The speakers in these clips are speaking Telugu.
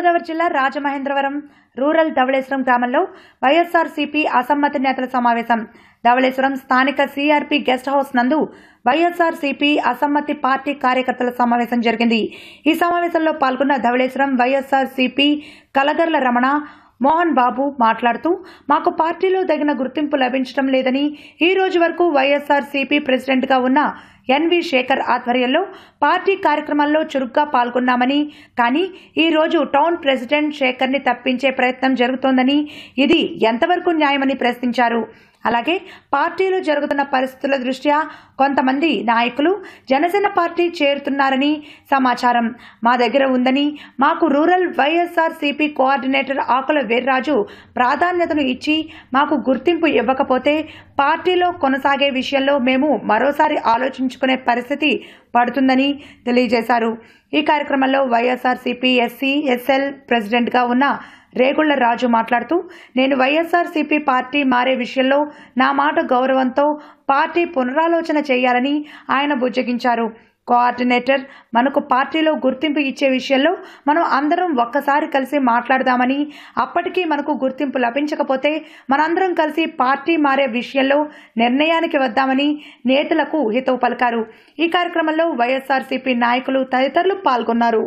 తూర్పుగోదావరి జిల్లా రాజమహేంద్రవరం రూరల్ ధవళేశ్వరం గ్రామంలో వైఎస్ఆర్సీపీ అసమ్మతి నేతల సమావేశం ధవళేశ్వరం స్థానిక సిఆర్పి గెస్ట్ హౌస్ నందు వైఎస్ఆర్సీపీ అసమ్మతి పార్టీ కార్యకర్తల సమావేశం జరిగింది ఈ సమావేశంలో పాల్గొన్న ధవళేశ్వరం వైఎస్ఆర్సీపీ కలగర్ల రమణ మోహన్ బాబు మాట్లాడుతూ మాకు పార్టీలో తగిన గుర్తింపు లభించడం లేదని ఈ రోజు వరకు వైఎస్ఆర్సీపీ ప్రెసిడెంట్గా ఉన్న ఎన్వి శేఖర్ ఆధ్వర్యంలో పార్టీ కార్యక్రమాల్లో చురుగ్గా పాల్గొన్నామని కానీ ఈ రోజు టౌన్ ప్రెసిడెంట్ శేఖర్ని తప్పించే ప్రయత్నం జరుగుతోందని ఇది ఎంతవరకు న్యాయమని ప్రశ్నించారు అలాగే పార్టీలో జరుగుతున్న పరిస్థితుల దృష్ట్యా కొంతమంది నాయకులు జనసేన పార్టీ చేరుతున్నారని సమాచారం మా దగ్గర ఉందని మాకు rural YSR CP coordinator Akula Veerraju ప్రాధాన్యతను ఇచ్చి మాకు గుర్తింపు ఇవ్వకపోతే పార్టీలో కొనసాగే విషయంలో మేము మరోసారి ఆలోచించుకునే పరిస్థితి పడుతుందని తెలియజేశారు ఈ కార్యక్రమంలో వైఎస్ఆర్ సిపి ఎస్సీ ఎస్ఎల్ ప్రెసిడెంట్గా ఉన్న రేగుళ్ల రాజు మాట్లాడుతూ నేను వైఎస్ఆర్సీపీ పార్టీ మారే విషయంలో నా మాట గౌరవంతో పార్టీ పునరాలోచన చేయాలని ఆయన బుజ్జగించారు కోఆర్డినేటర్ మనకు పార్టీలో గుర్తింపు ఇచ్చే విషయంలో మనం అందరం ఒక్కసారి కలిసి మాట్లాడదామని అప్పటికీ మనకు గుర్తింపు లభించకపోతే మనందరం కలిసి పార్టీ మారే విషయంలో నిర్ణయానికి వద్దామని నేతలకు హితవు పలికారు ఈ కార్యక్రమంలో వైఎస్ఆర్సీపీ నాయకులు తదితరులు పాల్గొన్నారు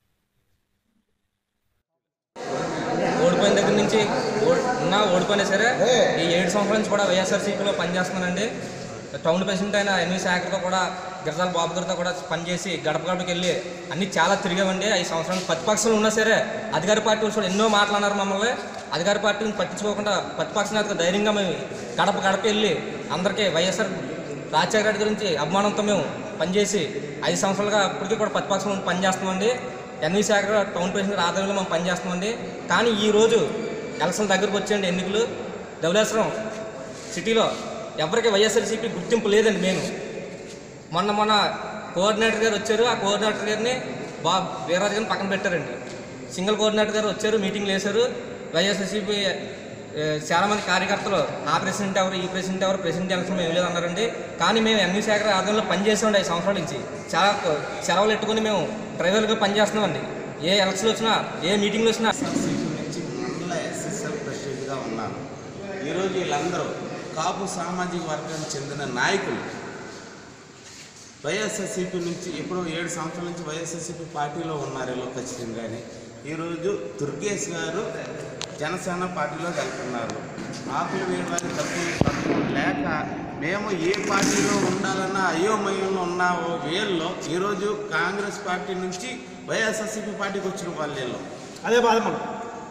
ఓడిపోయిన దగ్గర నుంచి ఓ- ఉన్నా ఓడిపోయినా సరే ఈ ఏడు సంవత్సరాల నుంచి కూడా వైఎస్ఆర్సీపీలో పనిచేస్తున్నానండి టౌన్ ప్రెసిడెంట్ అయిన ఎన్వి శాఖతో కూడా గిరిజాల బాబు గారితో కూడా పనిచేసి గడప గడపకి వెళ్ళి అన్ని చాలా తిరిగామండి ఐదు సంవత్సరాలు ప్రతిపక్షంలో ఉన్నా సరే అధికార పార్టీ వాళ్ళు కూడా ఎన్నో మాట్లాడినారు మమ్మల్ని అధికార పార్టీని పట్టించుకోకుండా ప్రతిపక్ష నేతకు ధైర్యంగా మేము గడప గడప వెళ్ళి అందరికీ వైఎస్ఆర్ రాజశేఖర రెడ్డి గురించి అభిమానంతో మేము పనిచేసి ఐదు సంవత్సరాలుగా ఇప్పటికీ కూడా ప్రతిపక్షంలో ఉండి పనిచేస్తామండి ఎన్వి శాఖ టౌన్ ప్రెసిడెంట్ ఆధ్వర్యంలో మేము పనిచేస్తామండి కానీ ఈ రోజు ఎలక్షన్ దగ్గరకు వచ్చేయండి ఎన్నికలు ధవళేశ్వరం సిటీలో ఎవరికి వైఎస్ఆర్సీపీ గుర్తింపు లేదండి నేను మొన్న మొన్న కోఆర్డినేటర్ గారు వచ్చారు ఆ కోఆర్డినేటర్ గారిని బా వీరరాజు గారిని పక్కన పెట్టారండి సింగిల్ కోఆర్డినేటర్ గారు వచ్చారు మీటింగ్లు వేశారు వైఎస్ఆర్సీపీ ఏ, చాలా మంది కార్యకర్తలు ఆ ప్రెసిడెంట్ ఎవరు ఈ ప్రెసిడెంట్ ఎవరు ప్రెసిడెంట్ ఎలక్షన్ మేము లేదు అన్నారండి కానీ మేము ఎన్ని శాఖ ఆధ్వర్యంలో పనిచేసామండి ఐదు సంవత్సరాల నుంచి చాలా సెలవులు పెట్టుకుని మేము డ్రైవర్గా పనిచేస్తున్నామండి ఏ ఎలక్షన్ వచ్చినా ఏ మీటింగ్లు వచ్చినా ఎస్ఎస్సీపీ నుంచి మండల ఎస్ఎస్ఎల్ ప్రెసిడెంట్గా ఉన్నాను ఈరోజు వీళ్ళందరూ కాపు సామాజిక వర్గానికి చెందిన నాయకులు వైఎస్ఎస్సీపీ నుంచి ఎప్పుడో ఏడు సంవత్సరాల నుంచి వైఎస్ఎస్సీపీ పార్టీలో ఉన్నారు వీళ్ళు ఖచ్చితంగానే ఈరోజు దుర్గేష్ గారు జనసేన పార్టీలో వెళ్తున్నారు ఆకులు వేయడానికి డబ్బులు పథకం లేక మేము ఏ పార్టీలో ఉండాలన్న అయోమయంలో ఉన్న ఓ వేల్లో ఈరోజు కాంగ్రెస్ పార్టీ నుంచి వైఎస్ఆర్సీపీ పార్టీకి వచ్చిన వాళ్ళు వీళ్ళు అదే బాధ మనం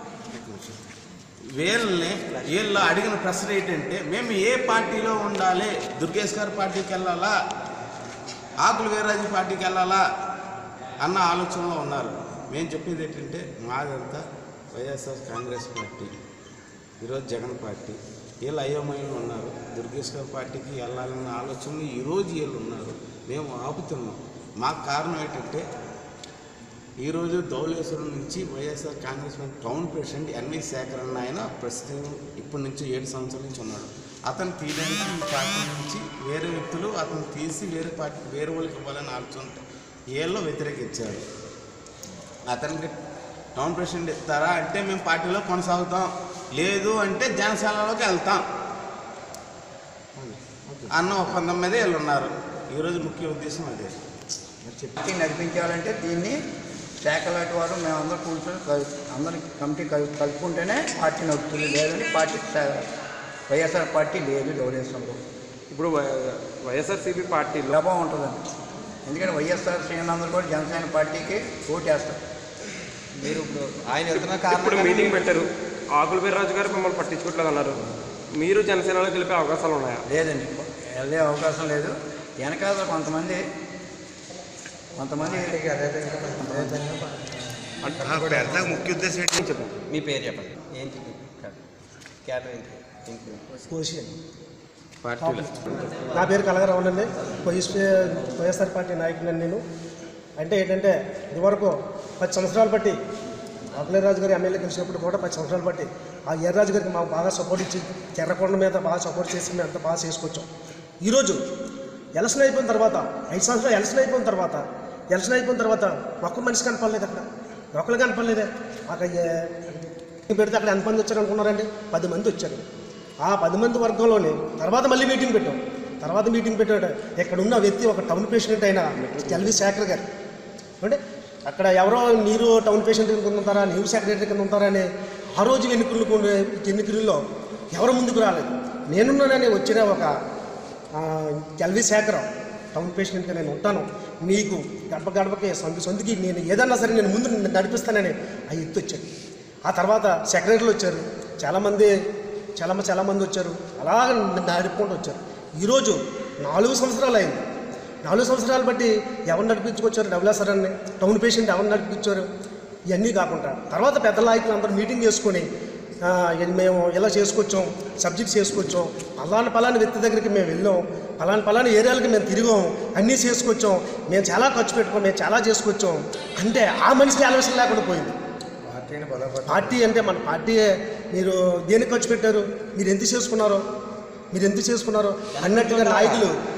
వీళ్ళని వీళ్ళు అడిగిన ప్రశ్న ఏంటంటే మేము ఏ పార్టీలో ఉండాలి దుర్గేష్ గారి పార్టీకి వెళ్ళాలా ఆకుల వీర్రాజు పార్టీకి వెళ్ళాలా అన్న ఆలోచనలో ఉన్నారు మేము చెప్పేది ఏంటంటే మాదంతా వైఎస్ఆర్ కాంగ్రెస్ పార్టీ ఈరోజు జగన్ పార్టీ వీళ్ళు అయోమయంలో ఉన్నారు దుర్గేష్ గారి పార్టీకి వెళ్ళాలన్న ఆలోచనలో ఈరోజు వీళ్ళు ఉన్నారు మేము ఆపుతున్నాం మాకు కారణం ఏంటంటే ఈరోజు ధవళేశ్వరం నుంచి YSR Congress party town president N V Sekhar అన్న ఆయన ప్రస్తుతం ఇప్పటి నుంచి ఏడు సంవత్సరాల నుంచి ఉన్నాడు అతను తీయడానికి ఈ పార్టీ నుంచి వేరే వ్యక్తులు అతను తీసి వేరే పార్టీ వేరే వాళ్ళకి ఇవ్వాలని ఆలోచన ఏళ్ళు వ్యతిరేకించారు అతనికి టౌన్ ప్రెసిడెంట్ ఇస్తారా అంటే మేము పార్టీలో కొనసాగుతాం లేదు అంటే జనసేనలోకి వెళ్తాం అన్న ఒప్పందం మీద వీళ్ళు ఉన్నారు ఈరోజు ముఖ్య ఉద్దేశం అదే మరి చెప్పి నడిపించాలంటే దీన్ని శాఖ లాంటి వారు మేమందరం కూర్చొని కలు- అందరికి కమిటీ కలు- కలుపుకుంటేనే పార్టీ నడుపుతుంది లేదని పార్టీ స- వైఎస్ఆర్ పార్టీ లేదు ధవళేశ్వరంలో ఇప్పుడు వై- వైఎస్ఆర్సీపీ పార్టీలో లాభం ఉంటుందండి ఎందుకంటే వైఎస్ఆర్ శ్రీనందరూ కూడా జనసేన పార్టీకి ఓటేస్తారు మీరు ఇప్పుడు ఆయన వెళ్తున్న ఇప్పుడు కారణం మీటింగ్ పెట్టారు ఆకుల వీర్రాజు గారు మిమ్మల్ని పట్టించుకోవట్లేదు అన్నారు మీరు జనసేనలో గెలిపే అవకాశాలు ఉన్నాయా లేదండి వెళ్ళే అవకాశం లేదు వెనకాల కొంతమంది కొంతమంది ముఖ్య ఉద్దేశం ఏంటి చెప్పండి మీ పేరు చెప్పండి ఏంటి క్యాటరింగ్ ఏంటి పార్టీలో నా పేరు కలగరావు అండి వైఎస్ వైఎస్ఆర్ పార్టీ నాయకుడిని నేను అంటే ఏంటంటే ఇదివరకు పది సంవత్సరాలు బట్టి అఖిలరాజు గారి ఎమ్మెల్యే గెలిచినప్పుడు కూడా పది సంవత్సరాలు బట్టి ఆ ఎర్రాజు గారికి మాకు బాగా సపోర్ట్ ఇచ్చి చెర్రకొండ మీద బాగా సపోర్ట్ చేసి మేము అంత బాగా చేసుకొచ్చాం ఈరోజు ఎలక్షన్ అయిపోయిన తర్వాత ఐదు సంవత్సరాలు ఎలక్షన్ అయిపోయిన తర్వాత ఎలక్షన్ అయిపోయిన తర్వాత ఒక్క మనిషి కనపడలేదు అక్కడ ఒకరు కనపడలేదే అక్కడ ఏ- పెడితే అక్కడ ఎంతమంది వచ్చారు అనుకున్నారండి పది మంది వచ్చారు ఆ పది మంది వర్గంలోనే తర్వాత మళ్ళీ మీటింగ్ పెట్టాం తర్వాత మీటింగ్ పెట్టాడు ఇక్కడ ఉన్న వ్యక్తి ఒక టౌన్ పేషెంట్ అయిన ఎల్వి శేఖర్ గారు అంటే అక్కడ ఎవరో మీరు టౌన్ పేషెంట్ కింద ఉంటారా నీవు సెక్రటరీ కింద ఉంటారా అని ఆ రోజు ఎన్నికలకు ఎన్నికల్లో ఎవరు ముందుకు రాలేదు నేనున్నానని వచ్చిన ఒక ఆ, ఎల్వి శేఖరం టౌన్ పేషెంట్గా నేను ఉంటాను మీకు గడప గడపకి సొంత సొంతకి నేను ఏదన్నా సరే నేను ముందు నిన్ను నడిపిస్తానని ఆ ఎత్తు వచ్చాడు ఆ తర్వాత సెక్రటరీలు వచ్చారు చాలామంది చాలా చాలామంది వచ్చారు అలా నడుపుకుంటూ వచ్చారు ఈరోజు నాలుగు సంవత్సరాలు అయింది నాలుగు సంవత్సరాలు బట్టి ఎవరు నడిపించుకొచ్చారు డెవలపర్ అని టౌన్ పేషెంట్ ఎవరు నడిపించారు ఇవన్నీ కాకుండా తర్వాత పెద్ద నాయకులు అందరూ మీటింగ్ చేసుకొని ఆ, ఇది మేము ఇలా చేసుకొచ్చాం సబ్జెక్ట్స్ చేసుకొచ్చాం పలానా పలానా వ్యక్తి దగ్గరికి మేము వెళ్ళాం పలానా పలానా ఏరియాలకి మేము తిరిగాం అన్నీ చేసుకొచ్చాం మేము చాలా ఖర్చు పెట్టుకోం మేము చాలా చేసుకొచ్చాం అంటే ఆ మనిషికి ఆలోచన లేకుండా పోయింది పార్టీ అంటే మన పార్టీ మీరు దేనికి ఖర్చు పెట్టారు మీరు ఎంత చేసుకున్నారో మీరు ఎంత చేసుకున్నారో అన్నట్టుగా నాయకులు